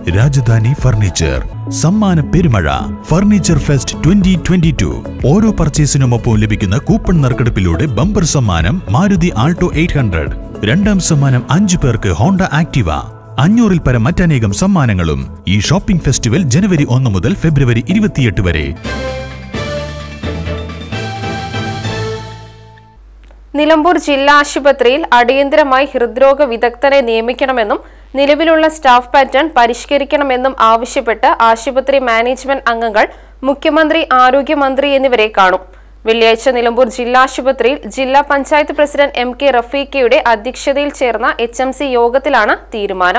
Rajdhani furniture സമ്മാന പെരുമഴ furniture fest twenty twenty two ഓരോ പർച്ചേസിനുമൊപ്പം ലഭിക്കുന്ന കൂപ്പൺ നറുക്കെടുപ്പിലൂടെ ബമ്പർ സമ്മാനം മാരുതി ആൾട്ടോ എയ്റ്റ് ഹൺഡ്രഡ് രണ്ടാം സമ്മാനം അഞ്ചു പേർക്ക് ഹോണ്ട ആക്ടിവ അഞ്ഞൂറിൽ പരം മറ്റനേകം സമ്മാനങ്ങളും ഈ ഷോപ്പിംഗ് ഫെസ്റ്റിവൽ ജനുവരി ഒന്ന് മുതൽ ഫെബ്രുവരി ഇരുപത്തിയെട്ട് വരെ നിലമ്പൂർ ജില്ലാ ആശുപത്രിയിൽ അടിയന്തരമായി ഹൃദ്രോഗ വിദഗ്ധനെ നിയമിക്കണമെന്നും നിലവിലുള്ള സ്റ്റാഫ് പാറ്റേൺ പരിഷ്കരിക്കണമെന്നും ആവശ്യപ്പെട്ട് ആശുപത്രി മാനേജ്മെന്റ് അംഗങ്ങൾ മുഖ്യമന്ത്രി ആരോഗ്യമന്ത്രി എന്നിവരെ കാണും വെള്ളിയാഴ്ച നിലമ്പൂർ ജില്ലാ ആശുപത്രിയിൽ ജില്ലാ പഞ്ചായത്ത് പ്രസിഡന്റ് എം കെ റഫീഖയുടെ അധ്യക്ഷതയിൽ ചേർന്ന എച്ച് എം സി യോഗത്തിലാണ് തീരുമാനം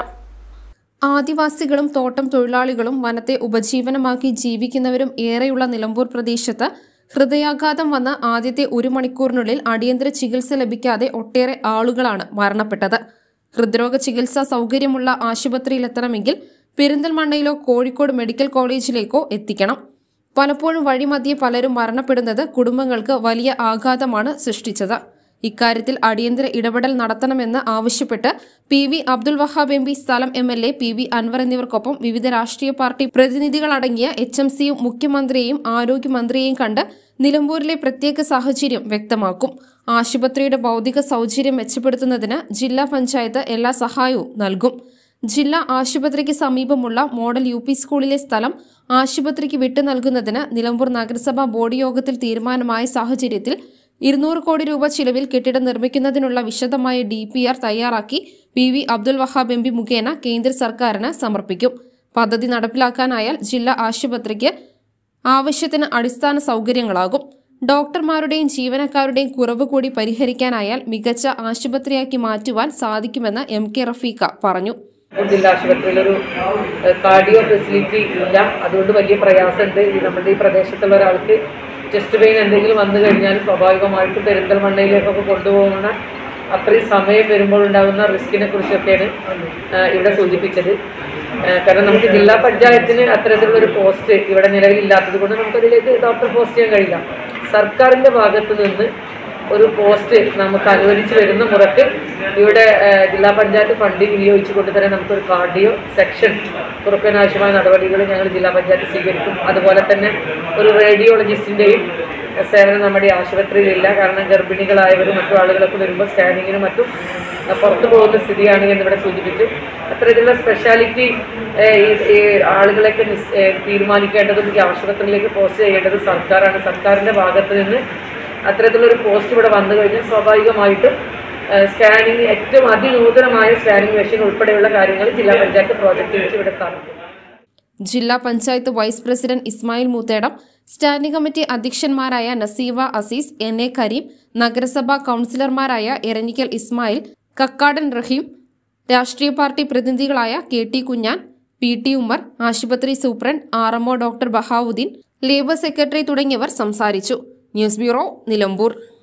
ആദിവാസികളും തോട്ടം തൊഴിലാളികളും വനത്തെ ഉപജീവനമാക്കി ജീവിക്കുന്നവരും ഏറെയുള്ള നിലമ്പൂർ പ്രദേശത്ത് ഹൃദയാഘാതം വന്ന ആദ്യത്തെ ഒരു മണിക്കൂറിനുള്ളിൽ അടിയന്തര ചികിത്സ ലഭിക്കാതെ ഒട്ടേറെ ആളുകളാണ് മരണപ്പെട്ടത് ഹൃദ്രോഗ ചികിത്സാ സൗകര്യമുള്ള ആശുപത്രിയിലെത്തണമെങ്കിൽ പെരിന്തൽമണ്ണയിലോ കോഴിക്കോട് മെഡിക്കൽ കോളേജിലേക്കോ എത്തിക്കണം പലപ്പോഴും വഴിമധ്യേ പലരും മരണപ്പെടുന്നത് കുടുംബങ്ങൾക്ക് വലിയ ആഘാതമാണ് സൃഷ്ടിച്ചത് ഇക്കാര്യത്തിൽ അടിയന്തര ഇടപെടൽ നടത്തണമെന്ന് ആവശ്യപ്പെട്ട് P V Abdul Wahab M P സ്ഥലം M L A P V Anvar എന്നിവർക്കൊപ്പം വിവിധ രാഷ്ട്രീയ പാർട്ടി പ്രതിനിധികളടങ്ങിയ എച്ച് എം സിയും മുഖ്യമന്ത്രിയെയും ആരോഗ്യമന്ത്രിയെയും കണ്ട് നിലമ്പൂരിലെ പ്രത്യേക സാഹചര്യം വ്യക്തമാക്കും ആശുപത്രിയുടെ ഭൗതിക സൗകര്യം മെച്ചപ്പെടുത്തുന്നതിന് ജില്ലാ പഞ്ചായത്ത് എല്ലാ സഹായവും നൽകും ജില്ലാ ആശുപത്രിക്ക് സമീപമുള്ള മോഡൽ യു പി സ്കൂളിലെ സ്ഥലം ആശുപത്രിക്ക് വിട്ടു നൽകുന്നതിന് നിലമ്പൂർ നഗരസഭാ ബോർഡ് യോഗത്തിൽ തീരുമാനമായ സാഹചര്യത്തിൽ ഇരുന്നൂറ് കോടി രൂപ ചിലവിൽ കെട്ടിടം നിർമ്മിക്കുന്നതിനുള്ള വിശദമായ ഡി പി ആർ തയ്യാറാക്കി P V Abdul Wahab M P മുഖേന കേന്ദ്ര സർക്കാരിന് സമർപ്പിക്കും പദ്ധതി നടപ്പിലാക്കാനായാൽ ജില്ലാ ആശുപത്രിക്ക് ആവശ്യത്തിന് അടിസ്ഥാന സൗകര്യങ്ങളാകും ഡോക്ടർമാരുടെയും ജീവനക്കാരുടെയും കുറവ് കൂടി പരിഹരിക്കാനായാൽ മികച്ച ആശുപത്രിയാക്കി മാറ്റുവാൻ സാധിക്കുമെന്ന് എം കെ റഫീഖ പറഞ്ഞു ഇപ്പോൾ ജില്ലാ ആശുപത്രിയിലൊരു കാർഡിയോ ഫെസിലിറ്റി ഇല്ല അതുകൊണ്ട് വലിയ പ്രയാസമുണ്ട് ഈ നമ്മുടെ ഈ പ്രദേശത്തുള്ള ഒരാൾക്ക് ചെസ്റ്റ് പെയിൻ എന്തെങ്കിലും വന്നു കഴിഞ്ഞാൽ സ്വാഭാവികമായിട്ടും പെരിന്തൽമണ്ണയിലേക്കൊക്കെ കൊണ്ടുപോകുന്ന അത്രയും സമയം വരുമ്പോൾ ഉണ്ടാകുന്ന റിസ്കിനെ കുറിച്ചൊക്കെയാണ് ആ, ഇവിടെ സൂചിപ്പിച്ചത് ആ, കാരണം നമുക്ക് ജില്ലാ പഞ്ചായത്തിന് അത്തരത്തിലുള്ളൊരു പോസ്റ്റ് ഇവിടെ നിലവിലില്ലാത്തത് കൊണ്ട് നമുക്കതിലേക്ക് ഡോക്ടർ പോസ്റ്റ് ചെയ്യാൻ കഴിയില്ല സർക്കാരിൻ്റെ ഭാഗത്ത് നിന്ന് ഒരു പോസ്റ്റ് നമുക്ക് അനുവദിച്ചു വരുന്ന മുറക്ക് ഇവിടെ ആ, ജില്ലാ പഞ്ചായത്ത് ഫണ്ട് വിനിയോഗിച്ചുകൊണ്ട് തന്നെ നമുക്കൊരു കാർഡിയോ സെക്ഷൻ തുറക്കാനാവശ്യമായ നടപടികൾ ഞങ്ങൾ ജില്ലാ പഞ്ചായത്ത് സ്വീകരിക്കും അതുപോലെ തന്നെ ഒരു റേഡിയോളജിസ്റ്റിൻ്റെയും സേവനം നമ്മുടെ ഈ ആശുപത്രിയിലില്ല കാരണം ഗർഭിണികളായവരും മറ്റു ആളുകളൊക്കെ വരുമ്പോൾ സ്കാനിങ്ങിനും മറ്റും ആ, പുറത്തു പോകുന്ന സ്ഥിതിയാണ് എന്നിവിടെ സൂചിപ്പിച്ചു അത്തരത്തിലുള്ള സ്പെഷ്യാലിറ്റി ഈ ആളുകളെയൊക്കെ നിസ്- ഏ, തീരുമാനിക്കേണ്ടതും ഈ ആശുപത്രിയിലേക്ക് പോസ്റ്റ് ചെയ്യേണ്ടത് സർക്കാരാണ് സർക്കാരിൻ്റെ ഭാഗത്ത് നിന്ന് അത്തരത്തിലുള്ളൊരു പോസ്റ്റ് ഇവിടെ വന്നു കഴിഞ്ഞാൽ സ്വാഭാവികമായിട്ടും സ്കാനിങ് ഏറ്റവും അതിനൂതനമായ സ്കാനിങ് മെഷീൻ ഉൾപ്പെടെയുള്ള കാര്യങ്ങൾ ജില്ലാ പഞ്ചായത്ത് പ്രോജക്റ്റ് വെച്ച് ഇവിടെ സ്ഥാപിക്കും ജില്ലാ panchayat vice president Ismail Moothedam standing committee അധ്യക്ഷന്മാരായ നസീവ അസീസ് എൻ എ കരീം നഗരസഭാ കൌൺസിലർമാരായ എരനിക്കൽ ഇസ്മായിൽ കക്കാടൻ റഹീം രാഷ്ട്രീയ പാർട്ടി പ്രതിനിധികളായ K T Kunjan P T Ummer ആശുപത്രി superintendent R M O doctor Bahauddin labour secretary തുടങ്ങിയവർ സംസാരിച്ചു ന്യൂസ് ബ്യൂറോ നിലമ്പൂർ